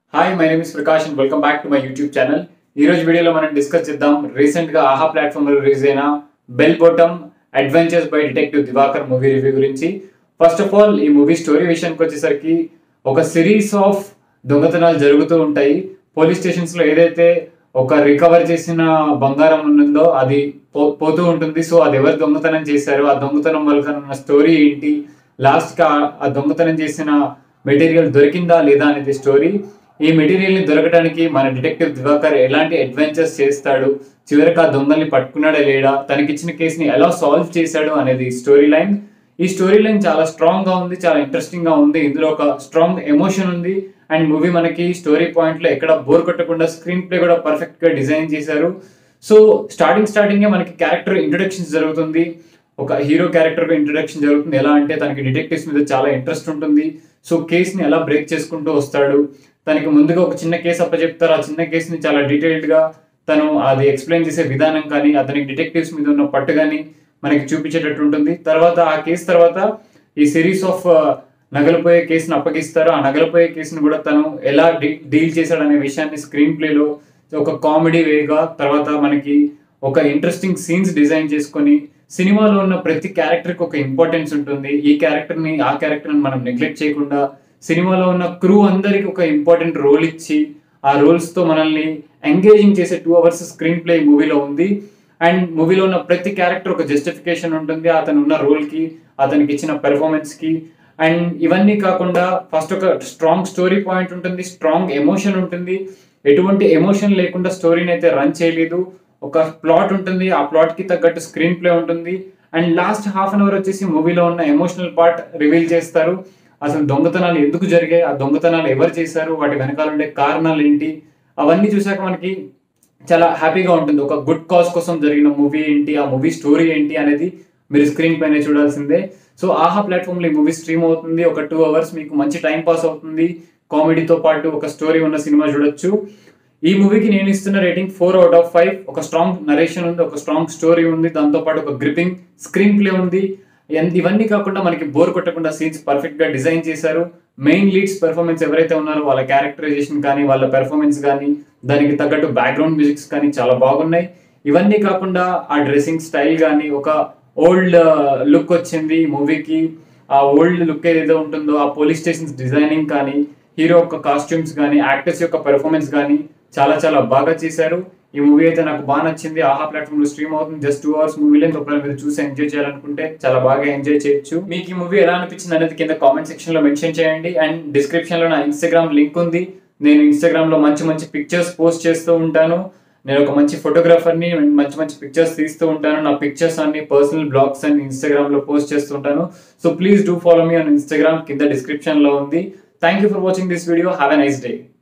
hi my name is Prakash and welcome back to my YouTube channel ఈ రోజు వీడియోలో మనం డిస్కస్ చేద్దాం రీసెంట్ గా ఆహా ప్లాట్ఫామ్ లో రిలీజ్ అయిన bell bottom adventures by detective Divakar movie review గురించి ఫస్ట్ ఆఫ్ ఆల్ ఈ మూవీ స్టోరీ విషయానికి వచ్చేసరికి ఒక సిరీస్ ఆఫ్ దొంగతనాలు జరుగుతూ ఉంటాయి పోలీస్ స్టేషన్స్ లో ఏదైతే ఒక రికవర్ చేసిన బంగారం ఉన్నదో అది పో- పోతూ ఉంటుంది సో అది ఎవరు దొంగతనం చేశారు ఆ దొంగతనం వల్ల ఉన్న స్టోరీ ఏంటి లాస్ట్ కి ఆ- ఆ దొంగతనం చేసిన మెటీరియల్ దొరికిందా లేదా అనేది స్టోరీ ఈ మెటీరియల్ ని దొరకడానికి మన డిటెక్టివ్ దివాకర్ ఎలాంటి అడ్వెంచర్స్ చేస్తాడు చివరికి ఆ దొంగల్ని పట్టుకున్నాడా లేడా తనకిచ్చిన కేసుని ఎలా సాల్వ్ చేశాడు అనేది స్టోరీ లైన్ ఈ స్టోరీ లైన్ చాలా స్ట్రాంగ్ గా ఉంది చాలా ఇంట్రెస్టింగ్ గా ఉంది ఇందులో ఒక స్ట్రాంగ్ ఎమోషన్ ఉంది అండ్ మూవీ మనకి స్టోరీ పాయింట్ లో ఎక్కడ బోర్ కొట్టకుండా స్క్రీన్ ప్లే కూడా పర్ఫెక్ట్ గా డిజైన్ చేశారు సో స్టార్టింగ్ స్టార్టింగ్ మనకి క్యారెక్టర్ ఇంట్రొడక్షన్ జరుగుతుంది ఒక హీరో క్యారెక్టర్ ఇంట్రొడక్షన్ జరుగుతుంది ఎలా అంటే తనకి డిటెక్టివ్స్ మీద చాలా ఇంట్రెస్ట్ ఉంటుంది సో కేసుని ఎలా బ్రేక్ చేసుకుంటూ వస్తాడు తనకి ముందుగా ఒక చిన్న కేసు అప్పచెప్తారు ఆ చిన్న కేసుని చాలా డీటెయిల్డ్ గా తను అది ఎక్స్ప్లెయిన్ చేసే విధానం కానీ అతనికి డిటెక్టివ్స్ మీద ఉన్న పట్టు కానీ మనకి చూపించేటట్టు ఉంటుంది తర్వాత ఆ కేసు తర్వాత ఈ సిరీస్ ఆఫ్ నగలపోయే కేసును అప్పగిస్తారు ఆ నగలపోయే కేసును కూడా తను ఎలా డీల్ చేశాడు అనే విషయాన్ని స్క్రీన్ ప్లేలో ఒక కామెడీ వేగా తర్వాత మనకి ఒక ఇంట్రెస్టింగ్ సీన్స్ డిజైన్ చేసుకొని సినిమాలో ఉన్న ప్రతి క్యారెక్టర్కి ఒక ఇంపార్టెన్స్ ఉంటుంది ఈ క్యారెక్టర్ని ఆ క్యారెక్టర్ని మనం నెగ్లెక్ట్ చేయకుండా సినిమాలో ఉన్న క్రూ అందరికి ఒక ఇంపార్టెంట్ రోల్ ఇచ్చి ఆ రోల్స్ తో మనల్ని ఎంగేజింగ్ చేసే టూ అవర్స్ స్క్రీన్ ప్లే మూవీలో ఉంది అండ్ మూవీలో ఉన్న ప్రతి క్యారెక్టర్ ఒక జస్టిఫికేషన్ ఉంటుంది అతను ఉన్న రోల్ కి అతనికి ఇచ్చిన పెర్ఫార్మెన్స్ కి అండ్ ఇవన్నీ కాకుండా ఫస్ట్ ఒక స్ట్రాంగ్ స్టోరీ పాయింట్ ఉంటుంది స్ట్రాంగ్ ఎమోషన్ ఉంటుంది ఎటువంటి ఎమోషన్ లేకుండా స్టోరీని అయితే రన్ చేయలేదు ఒక ప్లాట్ ఉంటుంది ఆ ప్లాట్ కి తగ్గట్టు స్క్రీన్ ప్లే ఉంటుంది and last half an hour వచ్చేసి మూవీలో ఉన్న ఎమోషనల్ పార్ట్ రివీల్ చేస్తారు అసలు దొంగతనాలు ఎందుకు జరిగాయి ఆ దొంగతనాలు ఎవరు చేశారు వాటి వెనకాల ఉండే కారణాలు ఏంటి అవన్నీ చూసాక మనకి చాలా హ్యాపీగా ఉంటుంది ఒక గుడ్ కాజ్ కోసం జరిగిన మూవీ ఏంటి ఆ మూవీ స్టోరీ ఏంటి అనేది మీరు స్క్రీన్ పైన చూడాల్సిందే సో ఆహా ప్లాట్ఫామ్ లో ఈ మూవీ స్ట్రీమ్ అవుతుంది ఒక టూ అవర్స్ మీకు మంచి టైం పాస్ అవుతుంది కామెడీతో పాటు ఒక స్టోరీ ఉన్న సినిమా చూడొచ్చు ఈ మూవీకి నేను ఇస్తున్న rating four out of five ఒక స్ట్రాంగ్ నరేషన్ ఉంది ఒక స్ట్రాంగ్ స్టోరీ ఉంది దాంతో పాటు ఒక గ్రిప్పింగ్ స్క్రీన్ ప్లే ఉంది ఎన్- ఇవన్నీ కాకుండా మనకి బోర్ కొట్టకుండా సీన్స్ పర్ఫెక్ట్ గా డిజైన్ చేశారు మెయిన్ లీడ్స్ పెర్ఫార్మెన్స్ ఎవరైతే ఉన్నారో వాళ్ళ క్యారెక్టరైజేషన్ కానీ వాళ్ళ పెర్ఫార్మెన్స్ కానీ దానికి తగ్గట్టు బ్యాక్గ్రౌండ్ మ్యూజిక్స్ కానీ చాలా బాగున్నాయి ఇవన్నీ కాకుండా ఆ డ్రెస్సింగ్ స్టైల్ కానీ ఒక ఓల్డ్ లుక్ వచ్చింది మూవీకి ఆ ఓల్డ్ లుక్ ఏదైతే ఉంటుందో ఆ పోలీస్ స్టేషన్స్ డిజైనింగ్ కానీ హీరో యొక్క కాస్ట్యూమ్స్ కానీ యాక్టర్స్ యొక్క పెర్ఫార్మెన్స్ కానీ చాలా చాలా బాగా చేశారు ఈ మూవీ అయితే నాకు బాగా నచ్చింది ఆహా ప్లాట్ఫామ్ లో స్ట్రీమ్ అవుతుంది just two hours movie length ఒకవేళ మీరు చూసి ఎంజాయ్ చేయాలనుకుంటే చాలా బాగా ఎంజాయ్ చేయొచ్చు మీకు ఈ మూవీ ఎలా అనిపించింది అనేది కింద కామెంట్ సెక్షన్ లో మెన్షన్ చేయండి అండ్ డిస్క్రిప్షన్ లో నా ఇన్స్టాగ్రామ్ లింక్ ఉంది నేను ఇన్స్టాగ్రామ్ లో మంచి మంచి పిక్చర్స్ పోస్ట్ చేస్తూ ఉంటాను నేను ఒక మంచి ఫోటోగ్రాఫర్ని మంచి మంచి పిక్చర్స్ తీస్తూ ఉంటాను నా పిక్చర్స్ అన్ని పర్సనల్ బ్లాగ్స్ అన్ని ఇన్స్టాగ్రామ్ లో పోస్ట్ చేస్తూ ఉంటాను so please do follow me on Instagram కింద డిస్క్రిప్షన్ లో ఉంది thank you for watching this video have a nice day